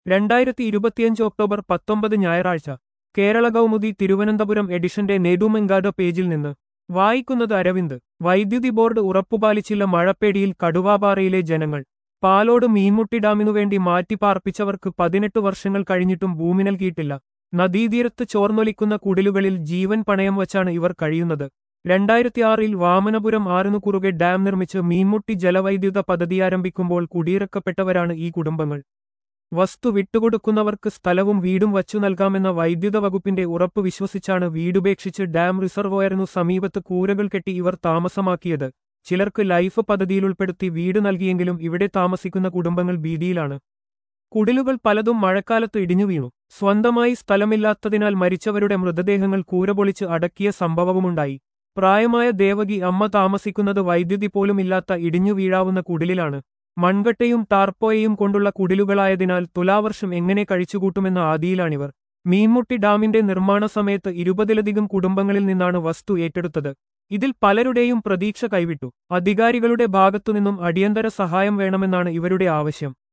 രണ്ടായിരത്തി ഇരുപത്തിയഞ്ച് ഒക്ടോബർ പത്തൊമ്പത് ഞായറാഴ്ച കേരള കൗമുദി തിരുവനന്തപുരം എഡിഷന്റെ നെടുമെങ്കാട് പേജിൽ നിന്ന് വായിക്കുന്നത് അരവിന്ദ് വൈദ്യുതി ബോർഡ് ഉറപ്പുപാലിച്ചില്ല മഴപ്പേടിയിൽ കടുവാപാറയിലെ ജനങ്ങൾ പാലോട് മീൻമുട്ടി ഡാമിനുവേണ്ടി മാറ്റിപ്പാർപ്പിച്ചവർക്ക് പതിനെട്ട് വർഷങ്ങൾ കഴിഞ്ഞിട്ടും ഭൂമി നൽകിയിട്ടില്ല നദീതീരത്ത് ചോർന്നൊലിക്കുന്ന കുടിലുകളിൽ ജീവൻ പണയം വച്ചാണ് ഇവർ കഴിയുന്നത് രണ്ടായിരത്തിയാറിൽ വാമനപുരം ആറിനു കുറുകെ ഡാം നിർമ്മിച്ച് മീൻമുട്ടി ജലവൈദ്യുത പദ്ധതി ആരംഭിക്കുമ്പോൾ കുടിയിറക്കപ്പെട്ടവരാണ് ഈ കുടുംബങ്ങൾ വസ്തു വിട്ടുകൊടുക്കുന്നവർക്ക് സ്ഥലവും വീടും വച്ചു നൽകാമെന്ന വൈദ്യുത വകുപ്പിന്റെ ഉറപ്പ് വിശ്വസിച്ചാണ് വീടുപേക്ഷിച്ച് ഡാം റിസർവോയറിനു സമീപത്ത് കൂരകൾ കെട്ടി ഇവർ താമസമാക്കിയത് ചിലർക്ക് ലൈഫ് പദ്ധതിയിലുൾപ്പെടുത്തി വീട് നൽകിയെങ്കിലും ഇവിടെ താമസിക്കുന്ന കുടുംബങ്ങൾ ഭീതിയിലാണ് കുടിലുകൾ പലതും മഴക്കാലത്ത് ഇടിഞ്ഞു വീണു സ്വന്തമായി സ്ഥലമില്ലാത്തതിനാൽ മരിച്ചവരുടെ മൃതദേഹങ്ങൾ കൂരപൊളിച്ച് അടക്കിയ സംഭവവുമുണ്ടായി പ്രായമായ ദേവകി അമ്മ താമസിക്കുന്നത് വൈദ്യുതി പോലും ഇല്ലാത്ത ഇടിഞ്ഞു വീഴാവുന്ന കുടിലിലാണ് മൺകട്ടയും ടാർപ്പോയയും കൊണ്ടുള്ള കുടിലുകളായതിനാൽ തുലാവർഷം എങ്ങനെ കഴിച്ചുകൂട്ടുമെന്ന ആദിയിലാണിവർ മീൻമുട്ടി ഡാമിന്റെ നിർമ്മാണ സമയത്ത് ഇരുപതിലധികം കുടുംബങ്ങളിൽ നിന്നാണ് വസ്തു ഏറ്റെടുത്തത് ഇതിൽ പലരുടെയും പ്രതീക്ഷ കൈവിട്ടു അധികാരികളുടെ ഭാഗത്തുനിന്നും അടിയന്തര സഹായം വേണമെന്നാണ് ഇവരുടെ ആവശ്യം